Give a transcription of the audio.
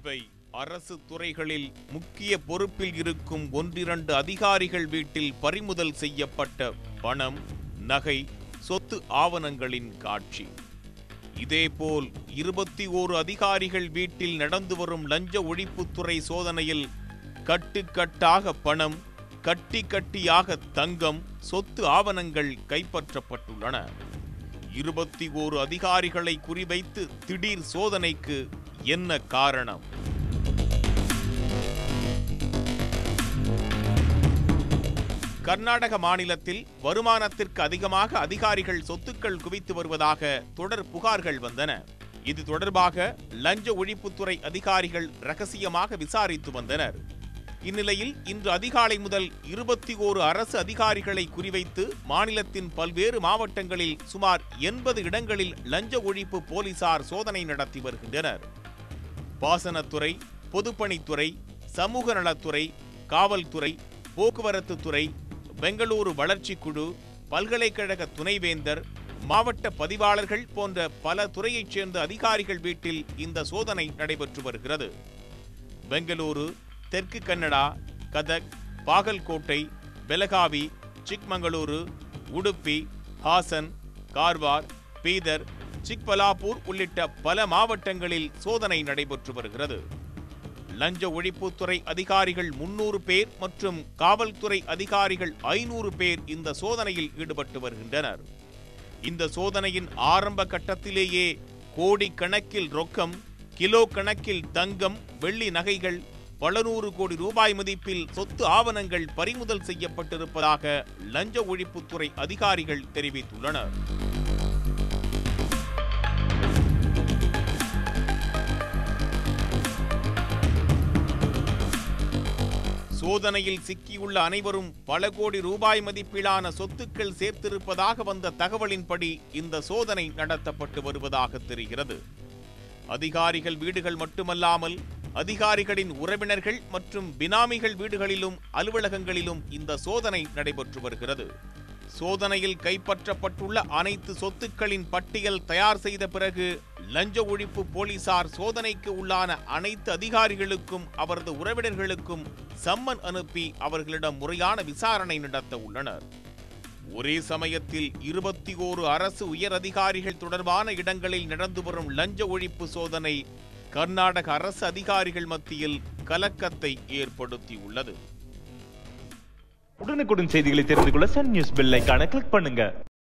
இவை அரசு துறைகளில் முக்கிய பொறுப்பில் இருக்கும் ஒன்றிரண்டு அதிகாரிகள் வீட்டில் பறிமுதல் செய்யப்பட்ட பணம் நகை சொத்து ஆவணங்களின் காட்சி இதேபோல் இருபத்தி ஓரு அதிகாரிகள் வீட்டில் நடந்து வரும் லஞ்ச ஒழிப்புத்துறை சோதனையில் கட்டுக்கட்டாக பணம் கட்டி கட்டியாக தங்கம் சொத்து ஆவணங்கள் கைப்பற்றப்பட்டுள்ளன இருபத்தி ஓரு அதிகாரிகளை குறிவைத்து திடீர் சோதனைக்கு என்ன காரணம் கர்நாடக மாநிலத்தில் வருமானத்திற்கு அதிகமாக அதிகாரிகள் சொத்துக்கள் குவித்து வருவதாக தொடர் புகார்கள் வந்தன இது தொடர்பாக லஞ்ச ஒழிப்புத்துறை அதிகாரிகள் ரகசியமாக விசாரித்து வந்தனர் இந்நிலையில் இன்று அதிகாலை முதல் இருபத்தி ஓரு அரசு அதிகாரிகளை குறிவைத்து மாநிலத்தின் பல்வேறு மாவட்டங்களில் சுமார் எண்பது இடங்களில் லஞ்ச ஒழிப்பு போலீசார் சோதனை நடத்தி வருகின்றனர் பாசனத்துறை பொதுப்பணித்துறை சமூக நலத்துறை காவல்துறை போக்குவரத்து துறை பெங்களூரு வளர்ச்சிக் குழு பல்கலைக்கழக துணைவேந்தர் மாவட்ட பதிவாளர்கள் போன்ற பல துறையைச் சேர்ந்த அதிகாரிகள் வீட்டில் இந்த சோதனை நடைபெற்று வருகிறது பெங்களூரு தெற்கு கன்னடா கதக் பாகல்கோட்டை பெலகாவி சிக்மங்களூரு உடுப்பி ஹாசன் கார்வார் பீதர் சிக்பலாப்பூர் உள்ளிட்ட பல மாவட்டங்களில் சோதனை நடைபெற்று வருகிறது லஞ்ச ஒழிப்புத்துறை அதிகாரிகள் முன்னூறு பேர் மற்றும் காவல்துறை அதிகாரிகள் ஐநூறு பேர் இந்த சோதனையில் ஈடுபட்டு வருகின்றனர் இந்த சோதனையின் ஆரம்ப கட்டத்திலேயே கோடி கணக்கில் ரொக்கம் கிலோ கணக்கில் தங்கம் வெள்ளி நகைகள் பல நூறு கோடி ரூபாய் மதிப்பில் சொத்து ஆவணங்கள் பறிமுதல் செய்யப்பட்டிருப்பதாக லஞ்ச ஒழிப்புத்துறை அதிகாரிகள் தெரிவித்துள்ளனர் சோதனையில் சிக்கியுள்ள அனைவரும் பல கோடி ரூபாய் மதிப்பிலான சொத்துக்கள் சேர்த்திருப்பதாக வந்த தகவலின்படி இந்த சோதனை நடத்தப்பட்டு வருவதாக தெரிகிறது அதிகாரிகள் வீடுகள் மட்டுமல்லாமல் அதிகாரிகளின் உறவினர்கள் மற்றும் பினாமிகள் வீடுகளிலும் அலுவலகங்களிலும் இந்த சோதனை நடைபெற்று வருகிறது சோதனையில் கைப்பற்றப்பட்டுள்ள அனைத்து சொத்துக்களின் பட்டியல் தயார் செய்த பிறகு லஞ்ச ஒழிப்பு போலீசார் சோதனைக்கு உள்ளான அனைத்து அதிகாரிகளுக்கும் அவரது உறவினர்களுக்கும் சம்மன் அனுப்பி அவர்களிடம் முறையான விசாரணை நடத்த உள்ளனர் ஒரே சமயத்தில் இருபத்தி ஓரு அரசு உயர் அதிகாரிகள் தொடர்பான இடங்களில் நடந்து வரும் லஞ்ச ஒழிப்பு சோதனை கர்நாடக அரசு அதிகாரிகள் மத்தியில் கலக்கத்தை ஏற்படுத்தியுள்ளது உடனுக்குடன் செய்திகளை தெரிந்து கொள்ள சன் நியூஸ் பெல் ஐகானை கிளிக் பண்ணுங்க